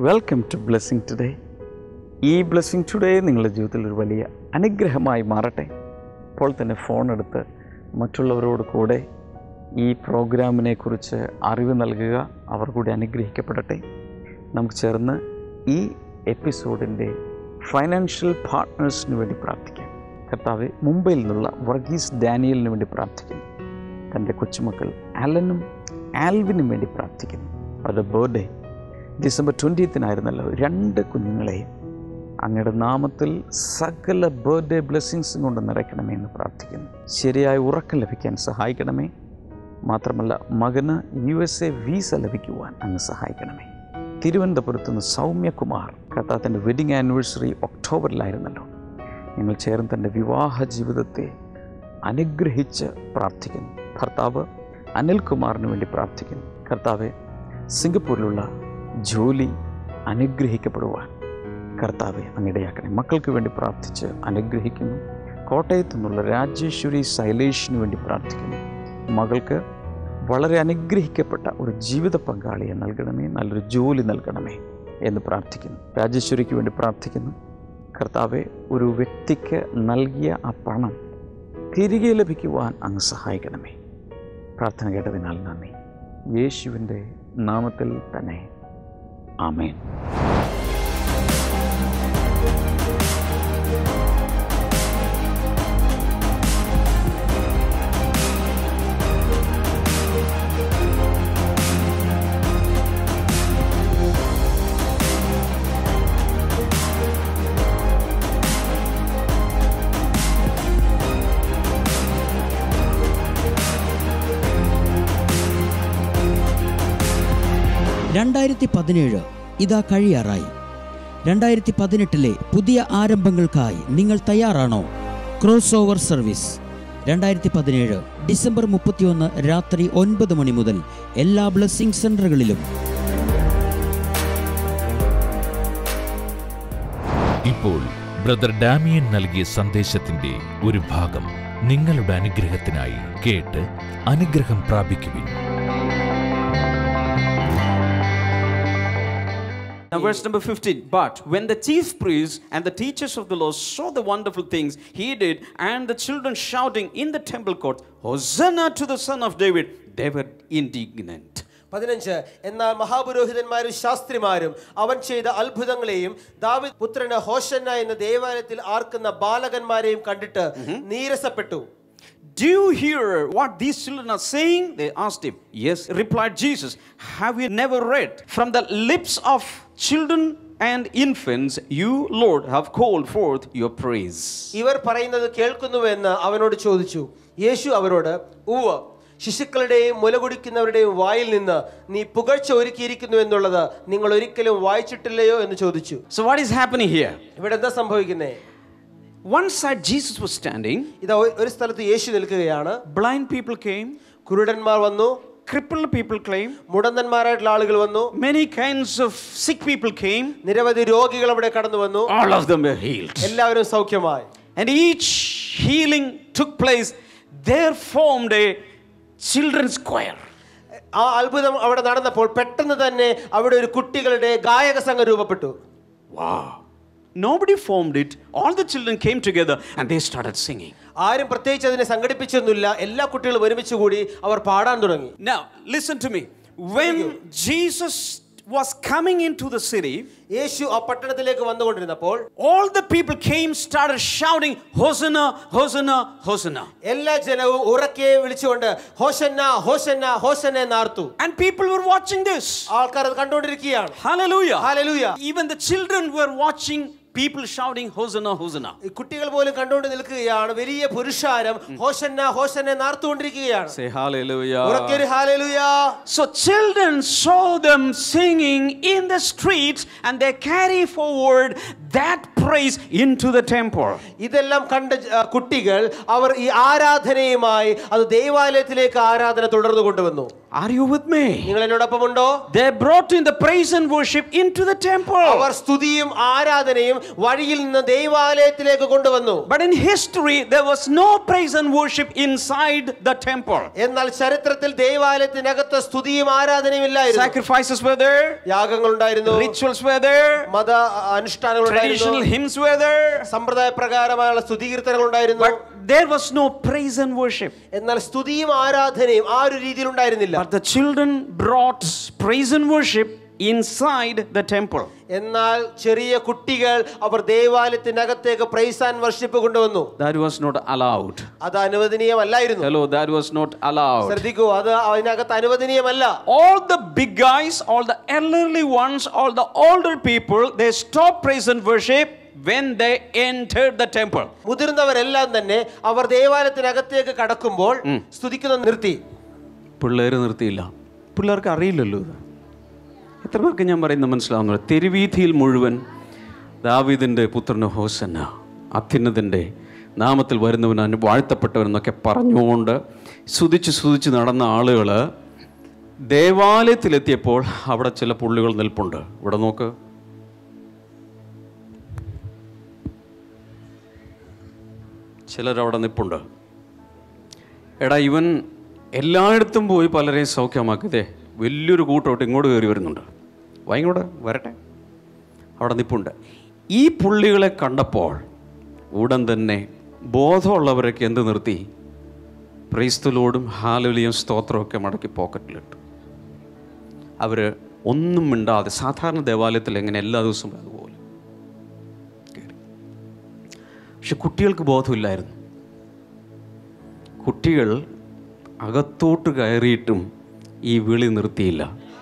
Welcome to blessing today ഈ blessing today നിങ്ങളുടെ ജീവിതത്തിൽ ഒരു വലിയ അനുഗ്രഹമായി മാറട്ടെ ഇപ്പോൾ തന്നെ ഫോൺ എടുത്ത് മറ്റുള്ളവരോട് കൂടെ ഈ പ്രോഗ്രാമിനെ കുറിച്ച് അറിവ് നൽകുക അവർ കൂടി അനുഗ്രഹിക്കപ്പെടട്ടെ നമുക്ക് ചേർന്ന് ഈ എപ്പിസോഡിൻ്റെ ഫൈനാൻഷ്യൽ പാർട്ട്നേഴ്സിന് വേണ്ടി പ്രാർത്ഥിക്കാം കർത്താവ് മുംബൈയിൽ നിന്നുള്ള വർഗീസ് ഡാനിയലിന് വേണ്ടി പ്രാർത്ഥിക്കുന്നു തൻ്റെ കൊച്ചുമക്കൾ അലനും ആൽവിനും വേണ്ടി പ്രാർത്ഥിക്കുന്നു അവരുടെ ബർത്ത്ഡേ ഡിസംബർ ട്വൻറ്റീത്തിനായിരുന്നല്ലോ രണ്ട് കുഞ്ഞുങ്ങളെയും അങ്ങയുടെ നാമത്തിൽ സകല ബർത്ത്ഡേ ബ്ലെസ്സിങ്സും കൊണ്ട് നിറയ്ക്കണമേ എന്ന് പ്രാർത്ഥിക്കുന്നു ശരിയായ ഉറക്കം ലഭിക്കാൻ സഹായിക്കണമേ മാത്രമല്ല മകന് യു എസ് എ വീസ ലഭിക്കുവാൻ അങ്ങ് സഹായിക്കണമേ തിരുവനന്തപുരത്ത് നിന്ന് സൗമ്യകുമാർ കർത്താത്തിൻ്റെ വെഡിങ് ആനിവേഴ്സറി ഒക്ടോബറിലായിരുന്നല്ലോ ഞങ്ങൾ ചേർന്ന് തൻ്റെ വിവാഹ ജീവിതത്തെ അനുഗ്രഹിച്ച് പ്രാർത്ഥിക്കുന്നു ഭർത്താവ് അനിൽകുമാറിന് വേണ്ടി പ്രാർത്ഥിക്കുന്നു കർത്താവെ സിംഗപ്പൂരിലുള്ള ജോലി അനുഗ്രഹിക്കപ്പെടുവാൻ കർത്താവെ അങ്ങിടയാക്കണേ മക്കൾക്ക് വേണ്ടി പ്രാർത്ഥിച്ച് അനുഗ്രഹിക്കുന്നു കോട്ടയത്തു നിന്നുള്ള രാജേശ്വരി ശൈലേഷിന് വേണ്ടി പ്രാർത്ഥിക്കുന്നു മകൾക്ക് വളരെ അനുഗ്രഹിക്കപ്പെട്ട ഒരു ജീവിത പങ്കാളിയെ നൽകണമേ നല്ലൊരു ജോലി നൽകണമേ എന്ന് പ്രാർത്ഥിക്കുന്നു രാജേശ്വരിക്ക് വേണ്ടി പ്രാർത്ഥിക്കുന്നു കർത്താവെ ഒരു വ്യക്തിക്ക് നൽകിയ ആ പണം തിരികെ ലഭിക്കുവാൻ അങ്ങ് സഹായിക്കണമേ പ്രാർത്ഥന കേട്ടതിനാൽ നന്ദി യേശുവിൻ്റെ നാമത്തിൽ തന്നെ ആമേൻ രണ്ടായിരത്തി പതിനേഴ് ഇതാ കഴിയാറായി രണ്ടായിരത്തി പതിനെട്ടിലെ പുതിയ ആരംഭങ്ങൾക്കായി നിങ്ങൾ തയ്യാറാണോ ക്രോസ് ഓവർ സർവീസ് രണ്ടായിരത്തി പതിനേഴ് ഡിസംബർ മുപ്പത്തിയൊന്ന് രാത്രി ഒൻപത് മണി മുതൽ എല്ലാ ബ്ലസ്സിംഗ് സെന്ററുകളിലും ഇപ്പോൾ ബ്രദർ ഡാമിയൻ നൽകിയ സന്ദേശത്തിന്റെ ഒരു ഭാഗം നിങ്ങളുടെ അനുഗ്രഹത്തിനായി കേട്ട് അനുഗ്രഹം പ്രാപിക്കുവിൻ Now, verse number 15. But when the chief priests and the teachers of the law saw the wonderful things he did, and the children shouting in the temple court, Hosanna to the Son of David, they were indignant. പതിനഞ്ച് എന്നാൽ മഹാപുരോഹിതന്മാരും ശാസ്ത്രിമാരും അവൻ ചെയ്ത അത്ഭുതങ്ങളെയും ദാവിദ് പുത്രന് ഹോഷന്ന എന്ന ദേവാലയത്തിൽ ആർക്കുന്ന ബാലകന്മാരെയും കണ്ടിട്ട് നീരസപ്പെട്ടു Do you hear what these children are saying? They asked him. Yes, replied Jesus. Have you never read? From the lips of children and infants, you, Lord, have called forth your praise. ഇവർ പറയുന്നത് കേൾക്കുന്നുവെന്ന് അവനോട് ചോദിച്ചു യേശു അവരോട് ഉവ്വ് ശിശുക്കളുടെയും മുലകുടിക്കുന്നവരുടെയും വായിൽ നിന്ന് നീ പുകഴ്ച ഒരുക്കിയിരിക്കുന്നു എന്നുള്ളത് നിങ്ങൾ ഒരിക്കലും വായിച്ചിട്ടില്ലയോ എന്ന് ചോദിച്ചു So, what is happening here? ഇവിടെ എന്താ സംഭവിക്കുന്നേ One side, Jesus was standing, ഇതാ ഒ- ഒരു സ്ഥലത്ത് യേശു നിൽക്കുകയാണ് blind people came, കുരുടന്മാർ വന്നു crippled people came, മുടന്തന്മാരായിട്ടുള്ള ആളുകൾ വന്നു many kinds of sick people came, നിരവധി രോഗികൾ അവിടെ കടന്നു വന്നു all of them were healed. എല്ലാവരും സൗഖ്യമായി And each healing took place, there formed a children's choir. ആ അത്ഭുതം അവിടെ നടന്നപ്പോൾ പെട്ടെന്ന് തന്നെ അവിടെ ഒരു കുട്ടികളുടെ ഗായക സംഘം രൂപപ്പെട്ടു Wow. Nobody formed it. All the children came together and they started singing. ആരും പ്രത്യേകിച്ച് അതിനെ സംഘടിപ്പിച്ചൊന്നുമില്ല എല്ലാ കുട്ടികളും ഒരുമിച്ച് കൂടി അവർ പാടാൻ തുടങ്ങി Now, listen to me. When Jesus was coming into the city, യേശു ആ പട്ടണത്തിലേക്ക് വന്നുകൊണ്ടിരുന്നപ്പോൾ all the people came, started shouting, Hosanna, Hosanna, Hosanna. എല്ലാ ജനവും ഉറക്കെ വിളിച്ചുകൊണ്ട് ഹോശന്ന ഹോശന്ന ഹോശന്ന എന്നാർത്തു And people were watching this. ആൾക്കാർ അത് കണ്ടുകൊണ്ടിരിക്കുകയാണ് Hallelujah. Hallelujah. Even the children were watching people shouting, Hosanna, Hosanna. ഈ കുട്ടികൾ പോലും കണ്ടുകൊണ്ട് നിൽക്കുകയാണ് വലിയ പുരുഷാരം ഹോശന്ന ഹോശന്ന എന്നാർത്തുകൊണ്ടിരിക്കുകയാണ് Say hallelujah. ഉറക്കെ ഒരു hallelujah So children saw them singing in the streets and they carry forward that praise into the temple. ഇതെല്ലാം കണ്ട ആ, കുട്ടികൾ അവർ ഈ ആരാധനയുമായി അത് ദൈവാലയത്തിലേക്ക് ആരാധന തുടർന്നു കൊണ്ടുവന്നു Are you with me? നിങ്ങൾ എന്നോടൊപ്പം ഉണ്ടോ They brought in the praise and worship into the temple. അവർ സ്തുതിയും ആരാധനയും വഴിയിൽ നിന്ന് ദൈവാലയത്തിലേക്ക് കൊണ്ടുവന്നു But in history, there was no praise and worship inside the temple. എന്നാൽ ചരിത്രത്തിൽ ദൈവാലയത്തിനകത്ത് സ്തുതിയും ആരാധനയും ഇല്ലായിരുന്നു Sacrifices were there, യാഗങ്ങൾ ഉണ്ടായിരുന്നു rituals were there, മത അനുഷ്ഠാനങ്ങൾ traditional ഉണ്ടായിരുന്നു hymns were there, സമ്പ്രദായ പ്രകാരമായുള്ള സ്തുതികീർത്തനങ്ങൾ ഉണ്ടായിരുന്നു but there was no praise and worship. എന്നാൽ സ്തുതിയും ആരാധനയും ആ ഒരു രീതിയിൽ ഉണ്ടായിരുന്നില്ല But the children brought praise and worship inside the temple. എന്നാൽ ചെറിയ കുട്ടികൾ അവർ ദേവാലയത്തിനകത്തേക്ക് പ്രൈസ് ആൻഡ് വർഷിപ്പ് കൊണ്ടുവന്നു That was not allowed. അത് അനുവദനീയമല്ലായിരുന്നു Hello, that was not allowed. ശ്രദ്ധിക്കൂ അത് അതിനകത്ത് അനുവദനീയമല്ല All the big guys, all the elderly ones, all the older people, they stopped praise and worship when they entered the temple. മുതിർന്നവരെല്ലാം തന്നെ അവർ ദേവാലയത്തിനകത്തേക്ക് കടക്കുമ്പോൾ സ്തുതിക്കുന്നത് നിർത്തി പിള്ളേർ നിർത്തിയില്ല പിള്ളേർക്ക് അറിയില്ലല്ലോ ഇത് എത്ര പേർക്ക് ഞാൻ പറയുന്നത് മനസ്സിലാവുന്നു തെരുവീഥിയിൽ മുഴുവൻ ദാവീദിൻ്റെ പുത്രന് ഹോസന്ന അത്യുന്നതിൻ്റെ നാമത്തിൽ വരുന്നവൻ വാഴ്ത്തപ്പെട്ടവനെന്നൊക്കെ പറഞ്ഞുകൊണ്ട് സ്തുതിച്ച് സ്തുതിച്ച് നടന്ന ആളുകൾ ദേവാലയത്തിലെത്തിയപ്പോൾ അവിടെ ചില പുള്ളികൾ നിൽപ്പുണ്ട് ഇവിടെ നോക്ക് ചിലരവിടെ നിൽപ്പുണ്ട് എടാ ഇവൻ എല്ലായിടത്തും പോയി പലരെയും സൗഖ്യമാക്കിയതേ വലിയൊരു കൂട്ടോട്ട് ഇങ്ങോട്ട് കയറി വരുന്നുണ്ട് വൈങ്ങോട്ട് വരട്ടെ അവിടെ നിൽപ്പുണ്ട് ഈ പുള്ളികളെ കണ്ടപ്പോൾ ഉടൻ തന്നെ ബോധമുള്ളവരൊക്കെ എന്ത് നിർത്തി ക്രൈസ്തുലോടും ഹാലലിയും സ്തോത്രമൊക്കെ മടക്കി പോക്കറ്റിലിട്ടു അവർ ഒന്നും മിണ്ടാതെ സാധാരണ ദേവാലയത്തിൽ എങ്ങനെ എല്ലാ ദിവസവും അതുപോലെ കയറി. പക്ഷെ കുട്ടികൾക്ക് ബോധമില്ലായിരുന്നു കുട്ടികൾ അകത്തോട്ട് കയറിയിട്ടും ഈ വിളി നിർത്തിയില്ല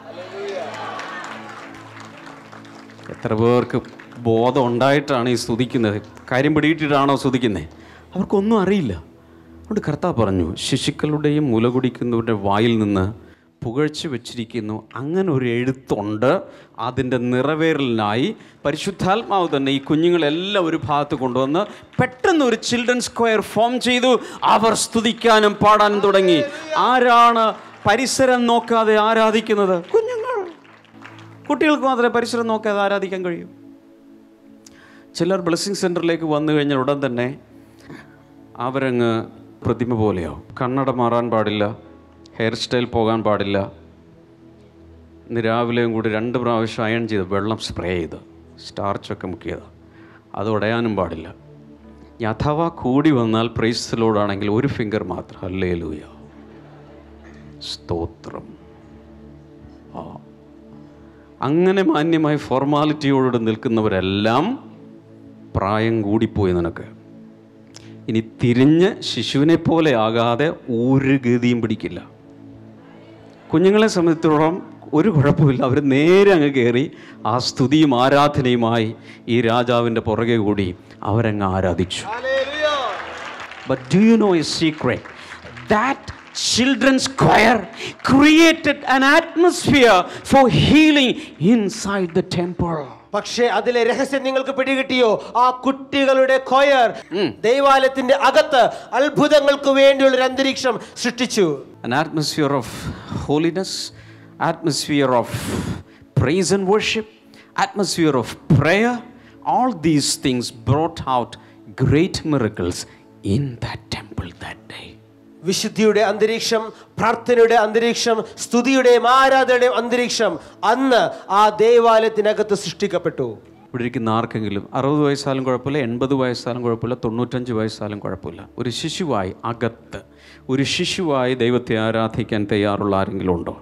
എത്ര പേർക്ക് ബോധം ഉണ്ടായിട്ടാണ് ഈ സ്തുതിക്കുന്നത് കാര്യം പിടിയിട്ടിട്ടാണോ സ്തുതിക്കുന്നത് അവർക്കൊന്നും അറിയില്ല അതുകൊണ്ട് കർത്താവ് പറഞ്ഞു ശിശുക്കളുടെയും മുല കുടിക്കുന്നവരുടെ വായിൽ നിന്ന് പുകഴ്ച വെച്ചിരിക്കുന്നു അങ്ങനെ ഒരു എഴുത്തുണ്ട് അതിൻ്റെ നിറവേറലിനായി പരിശുദ്ധാത്മാവ് തന്നെ ഈ കുഞ്ഞുങ്ങളെല്ലാം ഒരു ഭാഗത്ത് കൊണ്ടുവന്ന് പെട്ടെന്ന് ഒരു ചിൽഡ്രൻ സ്ക്വയർ ഫോം ചെയ്തു അവർ സ്തുതിക്കാനും പാടാനും തുടങ്ങി ആരാണ് പരിസരം നോക്കാതെ ആരാധിക്കുന്നത് കുഞ്ഞുങ്ങൾ കുട്ടികൾക്ക് മാത്രമേ പരിസരം നോക്കാതെ ആരാധിക്കാൻ കഴിയൂ ചിലർ ബ്ലെസ്സിങ് സെൻറ്ററിലേക്ക് വന്നു കഴിഞ്ഞാൽ ഉടൻ തന്നെ അവരങ്ങ് പ്രതിമ പോലെയാവും കണ്ണട മാറാൻ പാടില്ല ഹെയർ സ്റ്റൈൽ പോകാൻ പാടില്ല ഇന്ന് രാവിലെയും കൂടി രണ്ട് പ്രാവശ്യം അയൺ ചെയ്ത് വെള്ളം സ്പ്രേ ചെയ്ത് സ്റ്റാർച്ചൊക്കെ മുക്കിയത് അത് ഉടയാനും പാടില്ല ഇനി അഥവാ കൂടി വന്നാൽ പ്രൈസിലോടാണെങ്കിൽ ഒരു ഫിംഗർ മാത്രം അല്ലേ ലൂയ സ്തോത്രം ആ അങ്ങനെ മാന്യമായി ഫോർമാലിറ്റിയോട് നിൽക്കുന്നവരെല്ലാം പ്രായം കൂടിപ്പോയി നിനക്ക് ഇനി തിരിഞ്ഞ് ശിശുവിനെ പോലെ ആകാതെ ഒരു ഗതിയും പിടിക്കില്ല കുഞ്ഞുങ്ങളെ സംബന്ധിച്ചിടത്തോളം ഒരു കുഴപ്പമില്ല അവർ നേരെ അങ്ങ് കയറി ആ സ്തുതിയും ആരാധനയുമായി ഈ രാജാവിൻ്റെ പുറകെ കൂടി അവരങ്ങ് ആരാധിച്ചു But do you know a secret? That children's choir created an atmosphere for healing inside the temple. പക്ഷേ അതിലെ രഹസ്യം നിങ്ങൾക്ക് പിടികിട്ടിയോ ആ കുട്ടികളുടെ കൊയർ ദൈവാലയത്തിന്റെ അകത്ത് അത്ഭുതങ്ങൾക്ക് വേണ്ടിയുള്ള ഒരു അന്തരീക്ഷം സൃഷ്ടിച്ചു An atmosphere of holiness, atmosphere of praise and worship, atmosphere of prayer. All these things brought out great miracles in that temple that day. വിശുദ്ധിയുടെ അന്തരീക്ഷം പ്രാർത്ഥനയുടെ അന്തരീക്ഷം സ്തുതിയുടെയും ആരാധനയുടെയും അന്തരീക്ഷം അന്ന് ആ ദേവാലയത്തിനകത്ത് സൃഷ്ടിക്കപ്പെട്ടു ഇവിടെ ഇരിക്കുന്ന ആർക്കെങ്കിലും അറുപത് വയസ്സാലും കുഴപ്പമില്ല എൺപത് വയസ്സാലും കുഴപ്പമില്ല തൊണ്ണൂറ്റഞ്ച് വയസ്സാലും കുഴപ്പമില്ല ഒരു ശിശുവായി അകത്ത് ഒരു ശിശുവായി ദൈവത്തെ ആരാധിക്കാൻ തയ്യാറുള്ള ആരെങ്കിലും ഉണ്ടോ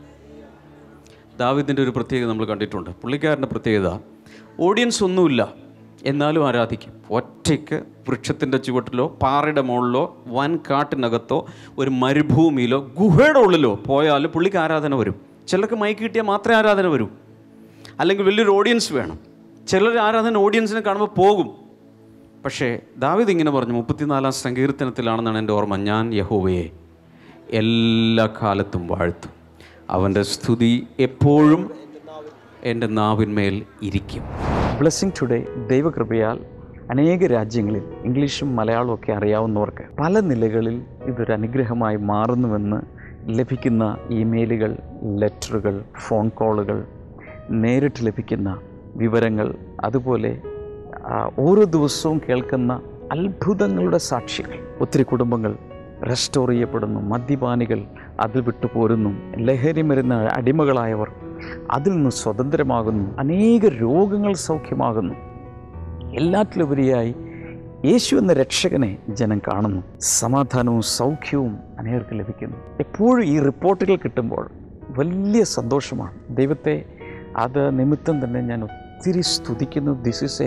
ദാവിദിൻ്റെ ഒരു പ്രത്യേകത നമ്മൾ കണ്ടിട്ടുണ്ട് പുള്ളിക്കാരൻ്റെ പ്രത്യേകത ഓഡിയൻസ് ഒന്നുമില്ല എന്നാലും ആരാധിക്കും ഒറ്റയ്ക്ക് വൃക്ഷത്തിൻ്റെ ചുവട്ടിലോ പാറയുടെ മുകളിലോ വൻ കാട്ടിനകത്തോ ഒരു മരുഭൂമിയിലോ ഗുഹയുടെ ഉള്ളിലോ പോയാലും പുള്ളിക്ക് ആരാധന വരും ചിലർക്ക് മൈക്ക് കിട്ടിയാൽ മാത്രമേ ആരാധന വരൂ അല്ലെങ്കിൽ വലിയൊരു ഓഡിയൻസ് വേണം ചിലർ ആരാധന ഓഡിയൻസിനെ കാണുമ്പോൾ പോകും പക്ഷേ ദാവിദ് ഇങ്ങനെ പറഞ്ഞു മുപ്പത്തിനാലാം സങ്കീർത്തനത്തിലാണെന്നാണ് എൻ്റെ ഓർമ്മ ഞാൻ യഹോവയെ എല്ലാ കാലത്തും വാഴ്ത്തും അവൻ്റെ സ്തുതി എപ്പോഴും എൻ്റെ നാവിന്മേൽ ഇരിക്കും ബ്ലെസ്സിങ് ടുഡേ ദൈവകൃപയാൽ അനേക രാജ്യങ്ങളിൽ ഇംഗ്ലീഷും മലയാളവും ഒക്കെ അറിയാവുന്നവർക്ക് പല നിലകളിൽ ഇതൊരു അനുഗ്രഹമായി മാറുന്നുവെന്ന് ലഭിക്കുന്ന ഇമെയിലുകൾ ലെറ്ററുകൾ ഫോൺ കോളുകൾ നേരിട്ട് ലഭിക്കുന്ന വിവരങ്ങൾ അതുപോലെ ആ, ഓരോ ദിവസവും കേൾക്കുന്ന അത്ഭുതങ്ങളുടെ സാക്ഷികൾ ഒത്തിരി കുടുംബങ്ങൾ റെസ്റ്റോർ ചെയ്യപ്പെടുന്നു മദ്യപാനികൾ അതിൽ വിട്ടു പോരുന്നു ലഹരി മരുന്ന് അടിമകളായവർ അതിൽ നിന്ന് സ്വതന്ത്രമാകുന്നു അനേക രോഗങ്ങൾ സൗഖ്യമാകുന്നു എല്ലാറ്റിലുപരിയായി യേശു എന്ന രക്ഷകനെ ജനം കാണുന്നു സമാധാനവും സൗഖ്യവും അനേകർക്ക് ലഭിക്കുന്നു എപ്പോഴും ഈ റിപ്പോർട്ടുകൾ കിട്ടുമ്പോൾ വലിയ സന്തോഷമാണ് ദൈവത്തെ അത് നിമിത്തം തന്നെ ഞാൻ ഒത്തിരി സ്തുതിക്കുന്നു this is a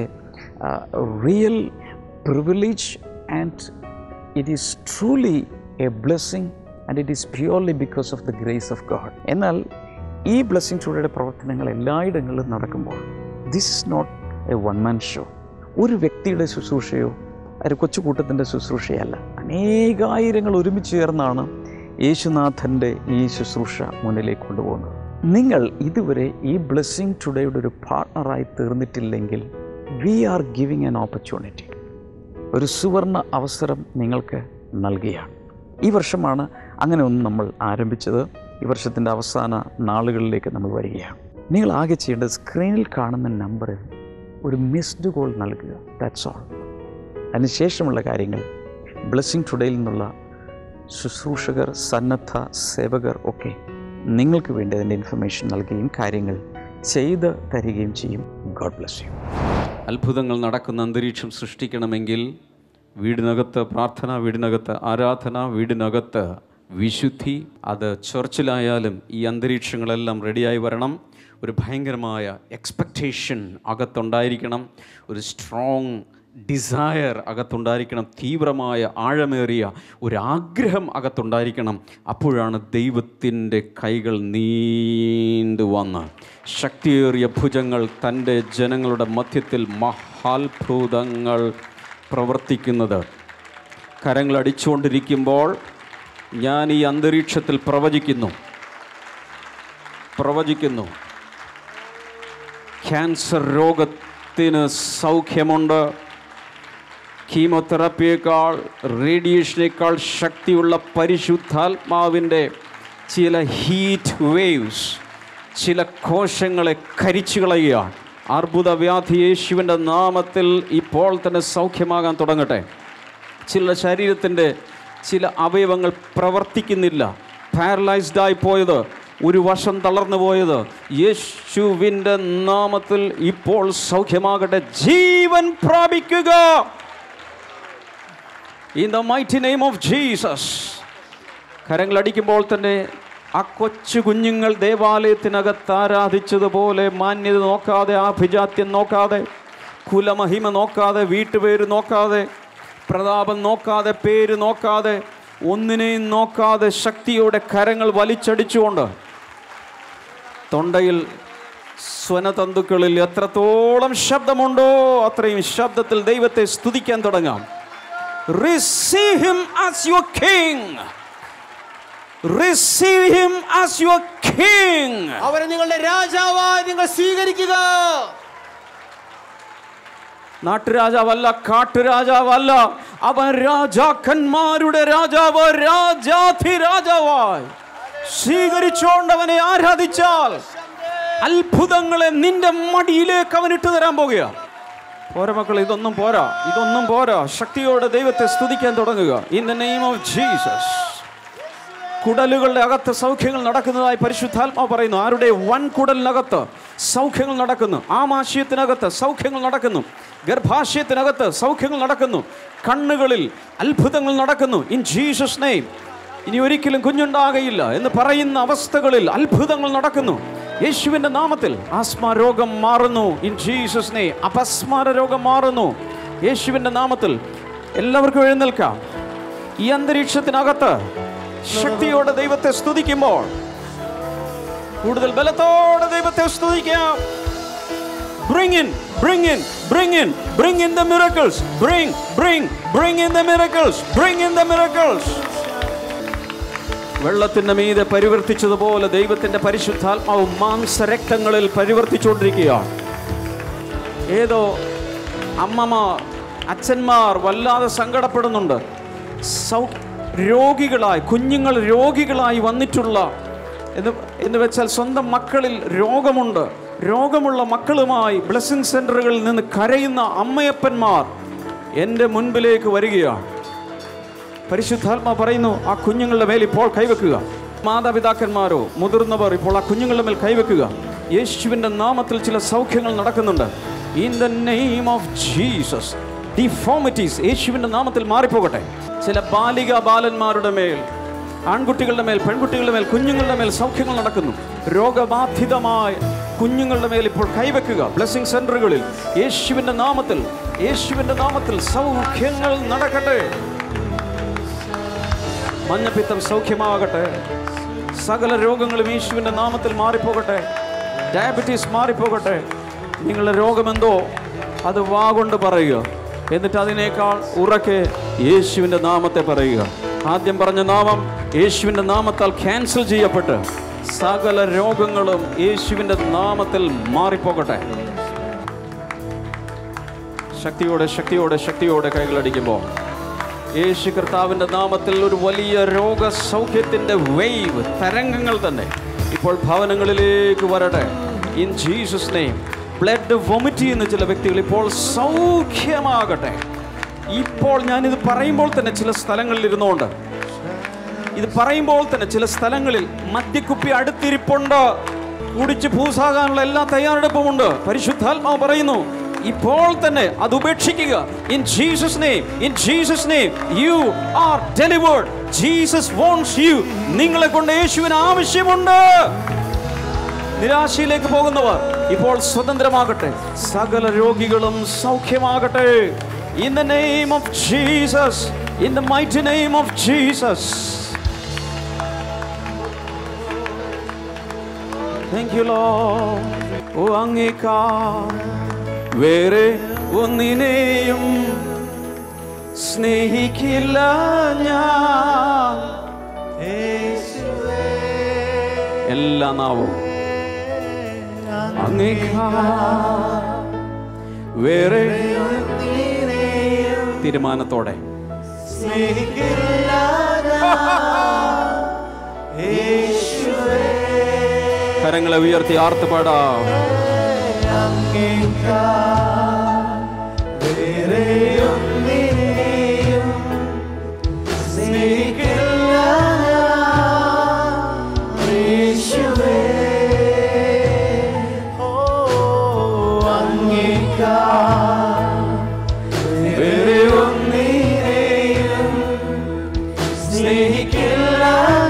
real privilege and it is truly a blessing and it is purely because of the grace of God എന്നാൽ ഈ ബ്ലെസ്സിങ് ചൂടയുടെ പ്രവർത്തനങ്ങൾ എല്ലായിടങ്ങളിലും നടക്കുമ്പോൾ this is not a one man show ഒരു വ്യക്തിയുടെ ശുശ്രൂഷയോ ഒരു കൊച്ചുകൂട്ടത്തിൻ്റെ ശുശ്രൂഷയല്ല അനേകായിരങ്ങൾ ഒരുമിച്ച് ചേർന്നാണ് യേശുനാഥൻ്റെ ഈ ശുശ്രൂഷ മുന്നിലേക്ക് കൊണ്ടുപോകുന്നത് നിങ്ങൾ ഇതുവരെ ഈ ബ്ലെസ്സിങ് ടുഡേയുടെ ഒരു പാർട്ണറായി തീർന്നിട്ടില്ലെങ്കിൽ we are giving an opportunity ഒരു സുവർണ അവസരം നിങ്ങൾക്ക് നൽകുകയാണ് ഈ വർഷമാണ് അങ്ങനെ ഒന്ന് നമ്മൾ ആരംഭിച്ചത് ഈ വർഷത്തിൻ്റെ അവസാന നാളുകളിലേക്ക് നമ്മൾ വരികയാണ് നിങ്ങൾ ആകെ ചെയ്യേണ്ടത് സ്ക്രീനിൽ കാണുന്ന നമ്പറിൽ ഒരു മിസ്ഡ് കോൾ നൽകുക ദാറ്റ്സ് ഓൾ അതിനുശേഷമുള്ള കാര്യങ്ങൾ ബ്ലെസ്സിങ് ടുഡേയിൽ നിന്നുള്ള ശുശ്രൂഷകർ സന്നദ്ധ സേവകർ ഒക്കെ നിങ്ങൾക്ക് വേണ്ടി അതിൻ്റെ ഇൻഫർമേഷൻ നൽകുകയും കാര്യങ്ങൾ ചെയ്ത് തരികയും ചെയ്യും ഗോഡ് ബ്ലെസ് യു അത്ഭുതങ്ങൾ നടക്കുന്ന അന്തരീക്ഷം സൃഷ്ടിക്കണമെങ്കിൽ വീടിനകത്ത് പ്രാർത്ഥന വീടിനകത്ത് ആരാധന വീടിനകത്ത് വിശുദ്ധി അത് ചർച്ചിലായാലും ഈ അന്തരീക്ഷങ്ങളെല്ലാം റെഡിയായി വരണം ഒരു ഭയങ്കരമായ എക്സ്പെക്റ്റേഷൻ അകത്തുണ്ടായിരിക്കണം ഒരു സ്ട്രോങ് ഡിസയർ അകത്തുണ്ടായിരിക്കണം തീവ്രമായ ആഴമേറിയ ഒരു ആഗ്രഹം അകത്തുണ്ടായിരിക്കണം അപ്പോഴാണ് ദൈവത്തിൻ്റെ കൈകൾ നീണ്ടു വന്ന് ശക്തിയേറിയ ഭുജങ്ങൾ തൻ്റെ ജനങ്ങളുടെ മധ്യത്തിൽ മഹാത്ഭുതങ്ങൾ പ്രവർത്തിക്കുന്നത് കരങ്ങൾ അടിച്ചുകൊണ്ടിരിക്കുമ്പോൾ ഞാൻ ഈ അന്തരീക്ഷത്തിൽ പ്രവചിക്കുന്നു പ്രവചിക്കുന്നു ക്യാൻസർ രോഗത്തിന് സൗഖ്യമുണ്ട് കീമോതെറാപ്പിയേക്കാൾ റേഡിയേഷനേക്കാൾ ശക്തിയുള്ള പരിശുദ്ധാത്മാവിൻ്റെ ചില ഹീറ്റ് വേവ്സ് ചില കോശങ്ങളെ കരിച്ചു കളയുകയാണ് അർബുദവ്യാധി യേശുവിൻ്റെ നാമത്തിൽ ഇപ്പോൾ തന്നെ സൗഖ്യമാകാൻ തുടങ്ങട്ടെ ചില ശരീരത്തിൻ്റെ ചില അവയവങ്ങൾ പ്രവർത്തിക്കുന്നില്ല പാരലൈസ്ഡ് ആയി പോയത് ഒരു വശം തളർന്നു പോയത് യേശുവിൻ്റെ നാമത്തിൽ ഇപ്പോൾ സൗഖ്യമാകട്ടെ ജീവൻ പ്രാപിക്കുക in the mighty name of Jesus കരങ്ങളടിക്കുമ്പോൾ തന്നെ ആ കൊച്ചു കുഞ്ഞുങ്ങൾ ദേവാലയത്തിനകത്ത് ആരാധിച്ചതുപോലെ മാന്യത നോക്കാതെ ആഭിജാത്യം നോക്കാതെ കുലമഹിമ നോക്കാതെ വീട്ടുപേര് നോക്കാതെ പ്രതാപം നോക്കാതെ പേര് നോക്കാതെ ഒന്നിനെയും നോക്കാതെ ശക്തിയോടെ കരങ്ങൾ വലിച്ചടിച്ചുകൊണ്ട് തൊണ്ടയിൽ സ്വനതന്തുക്കളിൽ എത്രത്തോളം ശബ്ദമുണ്ടോ അത്രയും ശബ്ദത്തിൽ ദൈവത്തെ സ്തുതിക്കാൻ തുടങ്ങാം Receive him as your king. Receive him as your king. അവരെ നിങ്ങളുടെ രാജാവായി നിങ്ങൾ സ്വീകരിക്കുക നാട്ടുരാജാവല്ല കാട്ടുരാജാവല്ല അവൻ രാജാക്കന്മാരുടെ രാജാവ് രാജാധി രാജാവായി സ്വീകരിച്ചുകൊണ്ട് അവനെ ആരാധിച്ചാൽ അത്ഭുതങ്ങളെ നിന്റെ മടിയിലേക്ക് അവൻ ഇട്ടു തരാൻ പോകുക പോരാ മക്കൾ ഇതൊന്നും പോരാ ഇതൊന്നും പോരാ ശക്തിയോടെ ദൈവത്തെ സ്തുതിക്കാൻ തുടങ്ങുക in the name of Jesus കുടലുകളുടെ അകത്ത് സൗഖ്യങ്ങൾ നടക്കുന്നതായി പരിശുദ്ധാത്മാവ് പറയുന്നു ആരുടെ വൻ കുടലിനകത്ത് സൗഖ്യങ്ങൾ നടക്കുന്നു ആമാശയത്തിനകത്ത് സൗഖ്യങ്ങൾ നടക്കുന്നു ഗർഭാശയത്തിനകത്ത് സൗഖ്യങ്ങൾ നടക്കുന്നു കണ്ണുകളിൽ അത്ഭുതങ്ങൾ നടക്കുന്നു ഇൻ ജീസസ് നെയിം ഇനി ഒരിക്കലും കുഞ്ഞുണ്ടാകയില്ല എന്ന് പറയുന്ന അവസ്ഥകളിൽ അത്ഭുതങ്ങൾ നടക്കുന്നു യേശുവിന്റെ നാമത്തിൽ ആസ്മ രോഗം മാറുന്നു ഇൻ ജീസസ് നെയ് അപസ്മാര രോഗം മാറുന്നു യേശുവിന്റെ നാമത്തിൽ എല്ലാവർക്കും എഴുന്നേൽക്കാം ഈ അന്തരീക്ഷത്തിനകത്ത് ശക്തിയോടെ ദൈവത്തെ സ്തുതിക്കുമ്പോൾ കൂടുതൽ ബലത്തോടെ ദൈവത്തെ സ്തുതിക്കാം Bring in, bring in, bring in, bring in the miracles. Bring, bring, bring in the miracles. Bring in the miracles. വെള്ളത്തിന്റെ മീതെ പരിവർത്തിച്ചതുപോലെ ദൈവത്തിന്റെ പരിശുദ്ധാത്മാവ് മാംസരക്തങ്ങളിൽ പരിവർത്തിച്ചുകൊണ്ടിരിക്കുകയാണ് ഏതോ അമ്മമാർ അച്ഛന്മാർ വല്ലാതെ സങ്കടപ്പെടുന്നുണ്ട് സൗ രോഗികളായി കുഞ്ഞുങ്ങൾ രോഗികളായി വന്നിട്ടുള്ള എന്ന് എന്ന് വെച്ചാൽ സ്വന്തം മക്കളിൽ രോഗമുണ്ട് രോഗമുള്ള മക്കളുമായി ബ്ലെസ്സിങ് സെൻ്ററുകളിൽ നിന്ന് കരയുന്ന അമ്മയപ്പന്മാർ എൻ്റെ മുൻപിലേക്ക് വരികയാണ് പരിശുദ്ധാത്മ പറയുന്നു ആ കുഞ്ഞുങ്ങളുടെ മേൽ ഇപ്പോൾ കൈവെക്കുക മാതാപിതാക്കന്മാരോ മുതിർന്നവർ ഇപ്പോൾ ആ കുഞ്ഞുങ്ങളുടെ മേൽ കൈവെക്കുക യേശുവിൻ്റെ നാമത്തിൽ ചില സൗഖ്യങ്ങൾ നടക്കുന്നുണ്ട് in the name of Jesus deformities യേശുവിൻ്റെ നാമത്തിൽ മാറിപ്പോകട്ടെ ചില ബാലിക ബാലന്മാരുടെ മേൽ ആൺകുട്ടികളുടെ മേൽ പെൺകുട്ടികളുടെ മേൽ കുഞ്ഞുങ്ങളുടെ മേൽ സൗഖ്യങ്ങൾ നടക്കുന്നു രോഗബാധിതമായ കുഞ്ഞുങ്ങളുടെ മേൽ ഇപ്പോൾ കൈവെക്കുക ബ്ലെസ്സിങ് സെന്ററുകളിൽ യേശുവിൻ്റെ നാമത്തിൽ യേശുവിൻ്റെ നാമത്തിൽ സൗഖ്യങ്ങൾ നടക്കട്ടെ മഞ്ഞപ്പിത്തം സൗഖ്യമാകട്ടെ സകല രോഗങ്ങളും യേശുവിൻ്റെ നാമത്തിൽ മാറിപ്പോകട്ടെ ഡയബറ്റീസ് മാറിപ്പോകട്ടെ നിങ്ങളുടെ രോഗമെന്തോ അത് വാ കൊണ്ട് പറയുക എന്നിട്ട് അതിനേക്കാൾ ഉറക്കെ യേശുവിൻ്റെ നാമത്തെ പറയുക ആദ്യം പറഞ്ഞ നാമം യേശുവിൻ്റെ നാമത്താൽ ക്യാൻസൽ ചെയ്യപ്പെട്ട് സകല രോഗങ്ങളും യേശുവിൻ്റെ നാമത്തിൽ മാറിപ്പോകട്ടെ ശക്തിയോടെ ശക്തിയോടെ ശക്തിയോടെ കൈകളടിക്കുമ്പോൾ യേശു കർത്താവിൻ്റെ നാമത്തിൽ ഒരു വലിയ രോഗസൗഖ്യത്തിൻ്റെ വെയ്വ് തരംഗങ്ങൾ തന്നെ ഇപ്പോൾ ഭവനങ്ങളിലേക്ക് വരട്ടെ in Jesus name blood vomit ചെയ്യുന്ന ചില വ്യക്തികൾ ഇപ്പോൾ സൗഖ്യമാകട്ടെ ഇപ്പോൾ ഞാനിത് പറയുമ്പോൾ തന്നെ ചില സ്ഥലങ്ങളിൽ ഇരുന്നുകൊണ്ട് ഇത് പറയുമ്പോൾ തന്നെ ചില സ്ഥലങ്ങളിൽ മദ്യക്കുപ്പി അടുത്തിരിപ്പുണ്ട് കുടിച്ച് പൂസാകാനുള്ള എല്ലാ തയ്യാറെടുപ്പുമുണ്ട് പരിശുദ്ധാത്മാവ് പറയുന്നു ഇപ്പോൾ തന്നെ അത് ഉപേക്ഷിക്കുക in Jesus name in Jesus name you are delivered Jesus wants you നിങ്ങളെ കൊണ്ട് യേശുവിന് ആവശ്യമുണ്ട് നിരാശയിലേക്ക് പോകുന്നവർ ഇപ്പോൾ സ്വതന്ത്രമാകട്ടെ സകല രോഗികളും സൗഖ്യമാകട്ടെ in the name of Jesus in the might name of Jesus thank you lord ഓ അങ്ങേക്കാ വേറെ ഒന്നിനെയും സ്നേഹിക്കില്ല ഞാൻ എല്ലാ നാവും അങ്ങേക്കാ വേറെ തീരുമാനത്തോടെ കരങ്ങളെ ഉയർത്തി ആർത്തുപാടാം വേറെ ഒന്നിനെയും സ്നേഹിക്കില്ല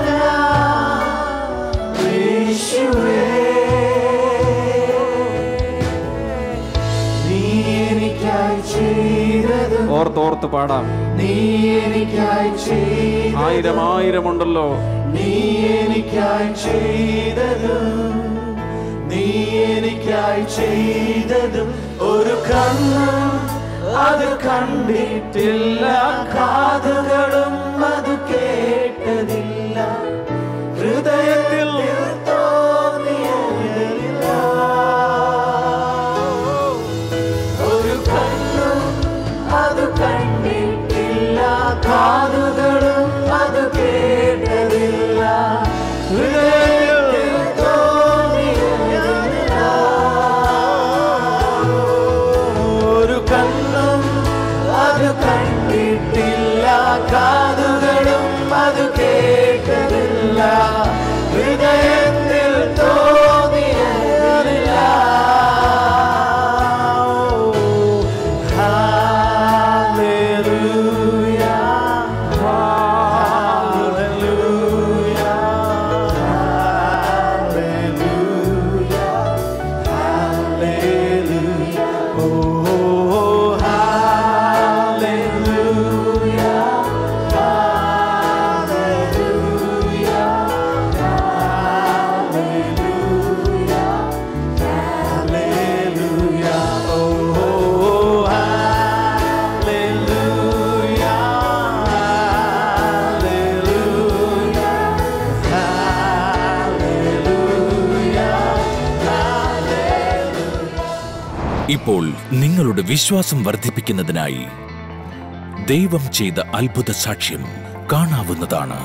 നീ എനിക്കായി ചെയ്തതും ഓർത്ത് ഓർത്ത് പാടാം നീ എനിക്കായി ചെയ്ത ആയിരം ആയിരം ഉണ്ടല്ലോ നീ എനിക്കായി ചെയ്തതും നീ എനിക്കായി ചെയ്തതും ഒരു കണ്ണും അത് കണ്ടിട്ടില്ല കാതുകളും അത് കേട്ടതില്ല ഹൃദയത്തിൽ തോന്നിയതില്ല ഒരു കണ്ണും അത് കണ്ടിട്ടില്ല കാതുകളും അത് കേട്ടതില്ല ഹൃദയത്തിൽ തോന്നിയതില്ല ഒരു കണ്ണും അത് കണ്ടിട്ടില്ല കാതുകളും അത് കേട്ടതില്ല ഹൃദയ ഇപ്പോൾ നിങ്ങളുടെ വിശ്വാസം വർദ്ധിപ്പിക്കുന്നതിനായി ദൈവം ചെയ്ത അത്ഭുത സാക്ഷ്യം കാണാവുന്നതാണ്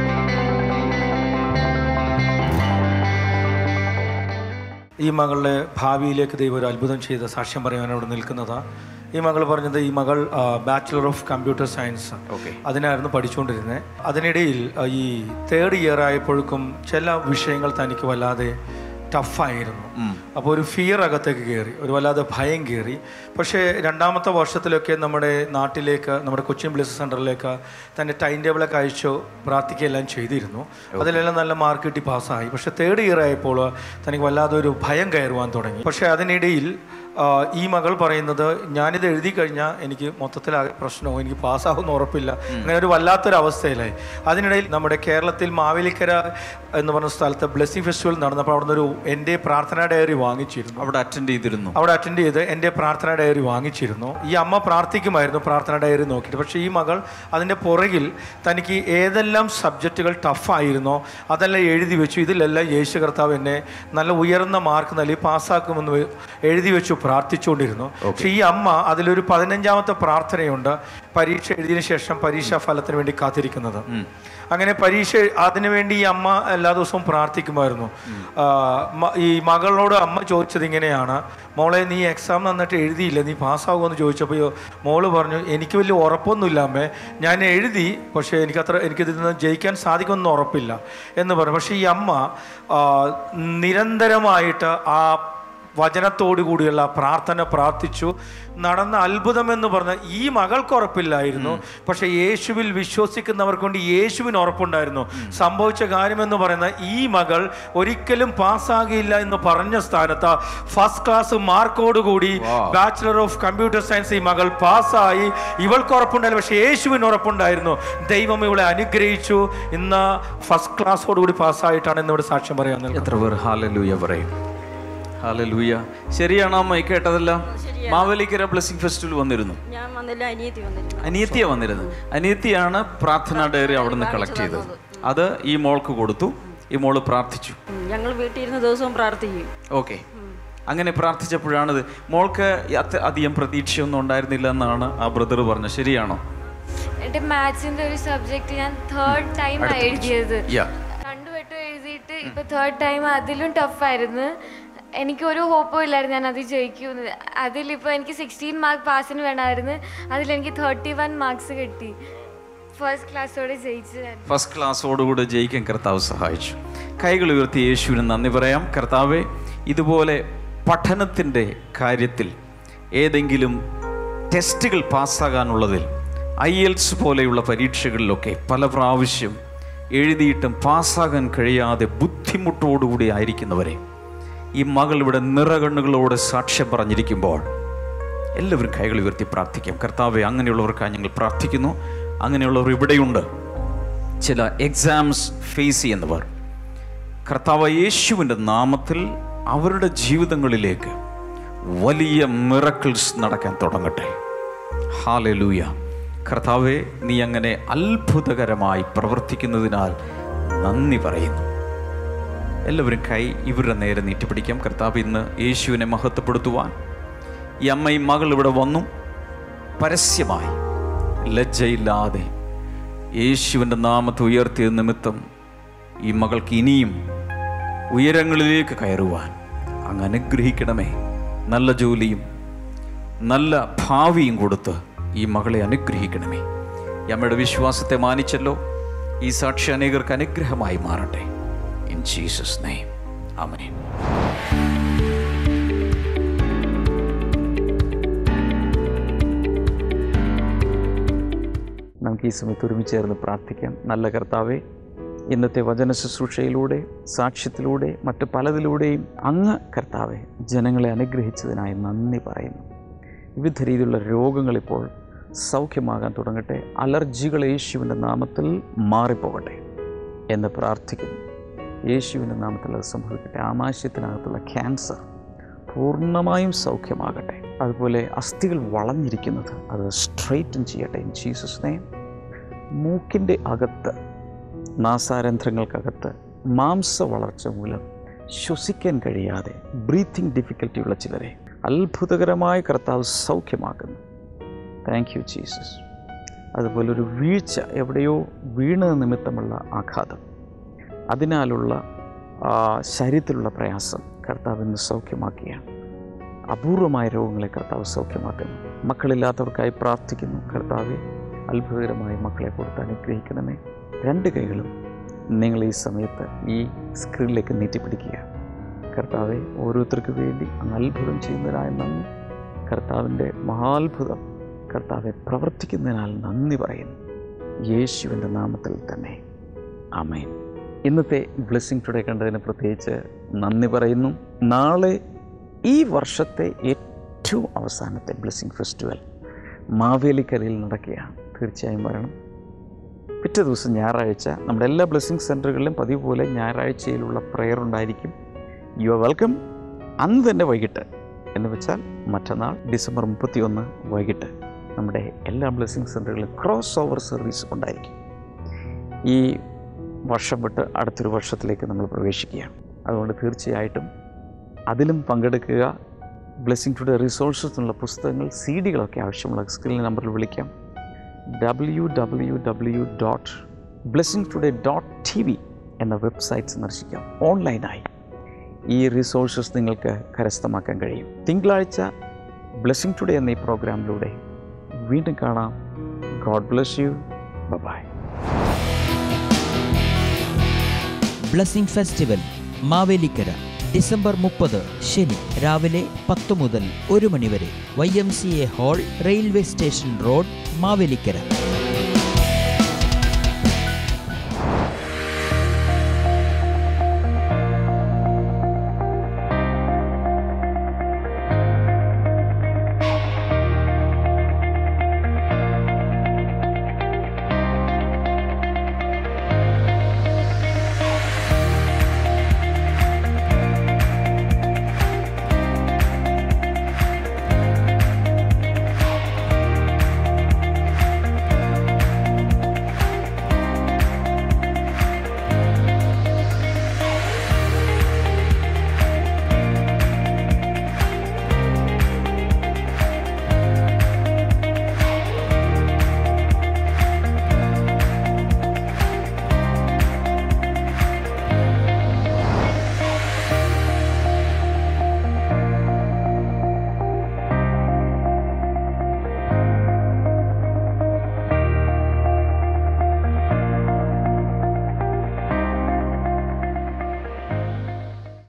ഈ മകളുടെ ഭാവിയിലേക്ക് ദൈവം ഒരു അത്ഭുതം ചെയ്ത സാക്ഷ്യം പറയാൻ അവിടെ നിൽക്കുന്നത് ഈ മകൾ പറഞ്ഞത് ഈ മകൾ bachelor of computer science Okay. അതിനായിരുന്നു പഠിച്ചുകൊണ്ടിരുന്നത് അതിനിടയിൽ ആ, ഈ തേർഡ് ഇയർ ആയപ്പോഴേക്കും ചില വിഷയങ്ങൾ തനിക്ക് വല്ലാതെ ടഫായിരുന്നു അപ്പോൾ ഒരു ഫിയർ അകത്തേക്ക് കയറി ഒരു വല്ലാതെ ഭയം കയറി പക്ഷേ രണ്ടാമത്തെ വർഷത്തിലൊക്കെ നമ്മുടെ നാട്ടിലേക്ക് നമ്മുടെ കൊച്ചിൻ ബ്ലിസ് സെൻറ്ററിലേക്ക് തന്നെ ടൈം ടേബിളൊക്കെ അയച്ചു പ്രാർത്ഥിക്കുകയെല്ലാം ചെയ്തിരുന്നു അതിലെല്ലാം നല്ല മാർക്ക് കിട്ടി പാസ്സായി പക്ഷേ തേർഡ് ഇയർ ആയപ്പോൾ തനിക്ക് വല്ലാതെ ഒരു ഭയം കയറുവാൻ തുടങ്ങി പക്ഷേ അതിനിടയിൽ ആ, ഈ മകൾ പറയുന്നത് ഞാനിത് എഴുതി കഴിഞ്ഞാൽ എനിക്ക് മൊത്തത്തിൽ ആകെ പ്രശ്നവും എനിക്ക് പാസ്സാകുമെന്ന് ഉറപ്പില്ല അങ്ങനെ ഒരു വല്ലാത്തൊരു അവസ്ഥയിലായി അതിനിടയിൽ നമ്മുടെ കേരളത്തിൽ മാവേലിക്കര എന്ന് പറഞ്ഞ സ്ഥലത്ത് ബ്ലെസ്സിങ് ഫെസ്റ്റിവൽ നടന്നപ്പോൾ അവിടെ ഒരു എൻ്റെ പ്രാർത്ഥനാ ഡയറി വാങ്ങിച്ചിരുന്നു അവിടെ അറ്റൻഡ് ചെയ്തിരുന്നു അവിടെ അറ്റൻഡ് ചെയ്ത് എൻ്റെ പ്രാർത്ഥനാ ഡയറി വാങ്ങിച്ചിരുന്നു ഈ അമ്മ പ്രാർത്ഥിക്കുമായിരുന്നു പ്രാർത്ഥനാ ഡയറി നോക്കിയിട്ട് പക്ഷേ ഈ മകൾ അതിൻ്റെ പുറകിൽ തനിക്ക് ഏതെല്ലാം സബ്ജക്റ്റുകൾ ടഫായിരുന്നോ അതെല്ലാം എഴുതി വെച്ചു ഇതിലെല്ലാം യേശു കർത്താവ് എന്നെ നല്ല ഉയർന്ന മാർക്ക് നൽകി പാസ്സാക്കുമെന്ന് വെ- എഴുതി വെച്ചു പ്രാർത്ഥിച്ചുകൊണ്ടിരുന്നു പക്ഷേ ഈ അമ്മ അതിലൊരു പതിനഞ്ചാമത്തെ പ്രാർത്ഥനയുണ്ട് പരീക്ഷ എഴുതിയതിനു ശേഷം പരീക്ഷാ ഫലത്തിന് വേണ്ടി കാത്തിരിക്കുന്നത് അങ്ങനെ പരീക്ഷ അതിനുവേണ്ടി ഈ അമ്മ എല്ലാ ദിവസവും പ്രാർത്ഥിക്കുമായിരുന്നു ആ, മ- ഈ മകളോട് അമ്മ ചോദിച്ചത് ഇങ്ങനെയാണ് മോളെ നീ എക്സാം നന്നിട്ട് എഴുതിയില്ല നീ പാസ്സാകുമെന്ന് ചോദിച്ചപ്പോൾ ഈ മോള് പറഞ്ഞു എനിക്ക് വലിയ ഉറപ്പൊന്നുമില്ല അമ്മേ ഞാൻ എഴുതി പക്ഷേ എനിക്കത്ര എനിക്കിതിൽ നിന്ന് ജയിക്കാൻ സാധിക്കുമെന്ന് ഉറപ്പില്ല എന്ന് പറഞ്ഞു പക്ഷേ ഈ അമ്മ ആ, നിരന്തരമായിട്ട് ആ വചനത്തോടു കൂടിയുള്ള പ്രാർത്ഥന പ്രാർത്ഥിച്ചു നടന്ന അത്ഭുതം എന്ന് പറഞ്ഞ ഈ മകൾക്ക് ഉറപ്പില്ലായിരുന്നു പക്ഷെ യേശുവിൽ വിശ്വസിക്കുന്നവർക്ക് കൊണ്ട് യേശുവിന് ഉറപ്പുണ്ടായിരുന്നു സംഭവിച്ച കാര്യമെന്ന് പറയുന്ന ഈ മകൾ ഒരിക്കലും പാസ്സാകില്ല എന്ന് പറഞ്ഞ സ്ഥാനത്ത് ഫസ്റ്റ് ക്ലാസ് മാർക്കോടുകൂടി ബാച്ചിലർ ഓഫ് കമ്പ്യൂട്ടർ സയൻസ് ഈ മകൾ പാസ്സായി ഇവൾക്ക് ഉറപ്പുണ്ടായിരുന്നു പക്ഷെ യേശുവിന് ഉറപ്പുണ്ടായിരുന്നു ദൈവം ഇവളെ അനുഗ്രഹിച്ചു ഇന്ന് ഫസ്റ്റ് ക്ലാസ്സോടുകൂടി പാസ്സായിട്ടാണ് ഇന്നിവിടെ സാക്ഷ്യം പറയാൻ നിൽക്കുന്നത്. എത്ര പേർ ഹാലലൂയ പറയും ഹാലലൂയ ശരിയാണോ അമ്മ ഈ കേട്ടതെല്ലാം മാവേലിക്കര ബ്ലെസ്സിങ് ഫെസ്റ്റിവൽ വന്നിരുന്നു ഞാൻ വന്നില്ല അനിയത്തി വന്നിരുന്നു അനിയത്തിയ വന്നിരുന്നത് അനിയത്തിയാണ് പ്രാർത്ഥന ഡയറി അവിടെ നിന്ന് കളക്ട് ചെയ്തത് അത് ഈ മോൾക്ക് കൊടുത്തു ഈ മോള് പ്രാർത്ഥിച്ചു ഉം, ഞങ്ങൾ വീട്ടിൽ ഇരുന്ന് ദിവസവും പ്രാർത്ഥിക്കും ഓക്കെ അങ്ങനെ പ്രാർത്ഥിച്ചപ്പോഴാണിത് മോൾക്ക് അത്ര അധികം പ്രതീക്ഷയൊന്നും ഉണ്ടായിരുന്നില്ല എന്നാണ് ആ ബ്രദർ പറഞ്ഞത് ശരിയാണോ എന്റെ മാത്സിന്റെ ഒരു സബ്ജക്ട് ഞാൻ തേർഡ് ടൈം എഴുതിയത് Yeah. രണ്ടു വട്ടം എഴുതിയിട്ട് ഇപ്പൊ തേർഡ് ടൈം അതിലും ടഫായിരുന്നു എനിക്കൊരു ഹോപ്പും ഇല്ലായിരുന്നു ഞാൻ അത് ജയിക്കുമെന്ന് അതിലിപ്പോൾ എനിക്ക് സിക്സ്റ്റീൻ മാർക്ക് പാസിന് വേണമായിരുന്നു അതിലെനിക്ക് തേർട്ടി വൺ മാർക്സ് കിട്ടി ഫസ്റ്റ് ക്ലാസ്സോടെ ജയിച്ചു ഞാൻ ഫസ്റ്റ് ക്ലാസ്സോടുകൂടെ ജയിക്കാൻ കർത്താവ് സഹായിച്ചു കൈകൾ ഉയർത്തി യേശുവിന് നന്ദി പറയാം കർത്താവെ ഇതുപോലെ പഠനത്തിൻ്റെ കാര്യത്തിൽ ഏതെങ്കിലും ടെസ്റ്റുകൾ പാസ്സാകാനുള്ളതിൽ ഐ എൽസ് പോലെയുള്ള പരീക്ഷകളിലൊക്കെ പല പ്രാവശ്യം എഴുതിയിട്ടും പാസ്സാകാൻ കഴിയാതെ ബുദ്ധിമുട്ടോടുകൂടി ആയിരിക്കുന്നവരെ ഈ മകൾ ഇവിടെ നിറകണ്ണുകളോട് സാക്ഷ്യം പറഞ്ഞിരിക്കുമ്പോൾ എല്ലാവരും കൈകൾ ഉയർത്തി പ്രാർത്ഥിക്കാം കർത്താവെ അങ്ങനെയുള്ളവർക്കായി ഞങ്ങൾ പ്രാർത്ഥിക്കുന്നു അങ്ങനെയുള്ളവർ ഇവിടെയുണ്ട് ചില എക്സാംസ് ഫേസ് ചെയ്യുന്നവർ കർത്താവ് യേശുവിൻ്റെ നാമത്തിൽ അവരുടെ ജീവിതങ്ങളിലേക്ക് വലിയ മിറക്കിൾസ് നടക്കാൻ തുടങ്ങട്ടെ ഹാലലൂയ കർത്താവെ നീ അങ്ങനെ അത്ഭുതകരമായി പ്രവർത്തിക്കുന്നതിനാൽ നന്ദി പറയുന്നു എല്ലാവരും കൈ ഇവരുടെ നേരെ നീട്ടിപ്പിടിക്കാം കർത്താവ് ഇന്ന് യേശുവിനെ മഹത്വപ്പെടുത്തുവാൻ ഈ അമ്മയും മകൾ ഇവിടെ വന്നു പരസ്യമായി ലജ്ജയില്ലാതെ യേശുവിൻ്റെ നാമത്തെ ഉയർത്തിയ നിമിത്തം ഈ മകൾക്ക് ഇനിയും ഉയരങ്ങളിലേക്ക് കയറുവാൻ അങ്ങ് അനുഗ്രഹിക്കണമേ നല്ല ജോലിയും നല്ല ഭാവിയും കൊടുത്ത് ഈ മകളെ അനുഗ്രഹിക്കണമേ ഈ അമ്മയുടെ വിശ്വാസത്തെ മാനിച്ചല്ലോ ഈ സാക്ഷി അനേകർക്ക് അനുഗ്രഹമായി മാറട്ടെ ഇൻ ജീസസ് നെയ്മ് ആമേൻ നമുക്ക് ഈ സമയത്ത് ഒരുമിച്ച് ചേർന്ന് പ്രാർത്ഥിക്കാം നല്ല കർത്താവെ ഇന്നത്തെ വചന ശുശ്രൂഷയിലൂടെ സാക്ഷ്യത്തിലൂടെ മറ്റ് പലതിലൂടെയും അങ്ങ് കർത്താവെ ജനങ്ങളെ അനുഗ്രഹിച്ചതിനായി നന്ദി പറയുന്നു വിവിധ രീതിയിലുള്ള രോഗങ്ങളിപ്പോൾ സൗഖ്യമാകാൻ തുടങ്ങട്ടെ അലർജികൾ യേശുവിൻ്റെ നാമത്തിൽ മാറിപ്പോകട്ടെ എന്ന് പ്രാർത്ഥിക്കുന്നു യേശുവിൻ്റെ നാമത്തിൽ അത് സംഭവിക്കട്ടെ ആമാശയത്തിനകത്തുള്ള ക്യാൻസർ പൂർണ്ണമായും സൗഖ്യമാകട്ടെ അതുപോലെ അസ്ഥികൾ വളഞ്ഞിരിക്കുന്നത് അത് സ്ട്രെയിറ്റൻ ചെയ്യട്ടെ ഇൻ ജീസസ് നെയ്മ് മൂക്കിൻ്റെ അകത്ത് നാസാരന്ധ്രങ്ങൾക്കകത്ത് മാംസ വളർച്ച മൂലം ശ്വസിക്കാൻ കഴിയാതെ ബ്രീത്തിങ് ഡിഫിക്കൽറ്റി ഉള്ള ചിലരെ അത്ഭുതകരമായ കർത്താവ് സൗഖ്യമാക്കുന്നു താങ്ക് യു ജീസസ് അതുപോലെ ഒരു വീഴ്ച എവിടെയോ വീണ നിമിത്തമുള്ള ആഘാതം അതിനാലുള്ള ആ, ശരീരത്തിലുള്ള പ്രയാസം കർത്താവ് ഇന്ന് സൗഖ്യമാക്കുകയാണ് അപൂർവമായ രോഗങ്ങളെ കർത്താവ് സൗഖ്യമാക്കുന്നു മക്കളില്ലാത്തവർക്കായി പ്രാർത്ഥിക്കുന്നു കർത്താവെ അത്ഭുതകരമായ മക്കളെ കൊടുത്ത് അനുഗ്രഹിക്കണമേ രണ്ട് കൈകളും നിങ്ങൾ ഈ സമയത്ത് ഈ സ്ക്രീനിലേക്ക് നീട്ടിപ്പിടിക്കുക കർത്താവെ ഓരോരുത്തർക്ക് വേണ്ടി അങ്ങ് അത്ഭുതം ചെയ്യുന്നതിനായ നന്ദി കർത്താവിൻ്റെ മഹാത്ഭുതം കർത്താവെ പ്രവർത്തിക്കുന്നതിനാൽ നന്ദി പറയുന്നു യേശുവിൻ്റെ നാമത്തിൽ തന്നെ ആമേൻ ഇന്നത്തെ ബ്ലെസ്സിങ് ടുഡേ കണ്ടതിന് പ്രത്യേകിച്ച് നന്ദി പറയുന്നു നാളെ ഈ വർഷത്തെ ഏറ്റവും അവസാനത്തെ ബ്ലെസ്സിങ് ഫെസ്റ്റിവൽ മാവേലിക്കരയിൽ നടക്കുകയാണ് തീർച്ചയായും വരണം പിറ്റേ ദിവസം ഞായറാഴ്ച നമ്മുടെ എല്ലാ ബ്ലെസ്സിങ് സെൻറ്ററുകളിലും പതിവ് പോലെ ഞായറാഴ്ചയിലുള്ള പ്രെയർ ഉണ്ടായിരിക്കും യു ആർ വെൽക്കം അന്ന് തന്നെ വൈകിട്ട് എന്ന് വെച്ചാൽ മറ്റന്നാൾ ഡിസംബർ മുപ്പത്തിയൊന്ന് വൈകിട്ട് നമ്മുടെ എല്ലാ ബ്ലെസ്സിങ് സെൻറ്ററുകളിലും ക്രോസ് ഓവർ സർവീസ് ഉണ്ടായിരിക്കും ഈ വർഷം വിട്ട് അടുത്തൊരു വർഷത്തിലേക്ക് നമ്മൾ പ്രവേശിക്കുകയാണ് അതുകൊണ്ട് തീർച്ചയായിട്ടും അതിലും പങ്കെടുക്കുക ബ്ലെസ്സിങ് ടുഡേ റിസോഴ്സസ് എന്നുള്ള പുസ്തകങ്ങൾ സി ഡികളൊക്കെ ആവശ്യമുള്ള സ്ക്രീൻ നമ്പറിൽ വിളിക്കാം W W W dot blessing today dot T V എന്ന വെബ്സൈറ്റ് സന്ദർശിക്കാം ഓൺലൈനായി ഈ റിസോഴ്സസ് നിങ്ങൾക്ക് കരസ്ഥമാക്കാൻ കഴിയും തിങ്കളാഴ്ച ബ്ലെസ്സിങ് ടുഡേ എന്ന ഈ പ്രോഗ്രാമിലൂടെ വീണ്ടും കാണാം God bless you bye blessing festival Mavelikara December മുപ്പത് ശനി രാവിലെ പത്ത് മുതൽ ഒരു മണിവരെ Y M C A hall railway station road Mavelikkara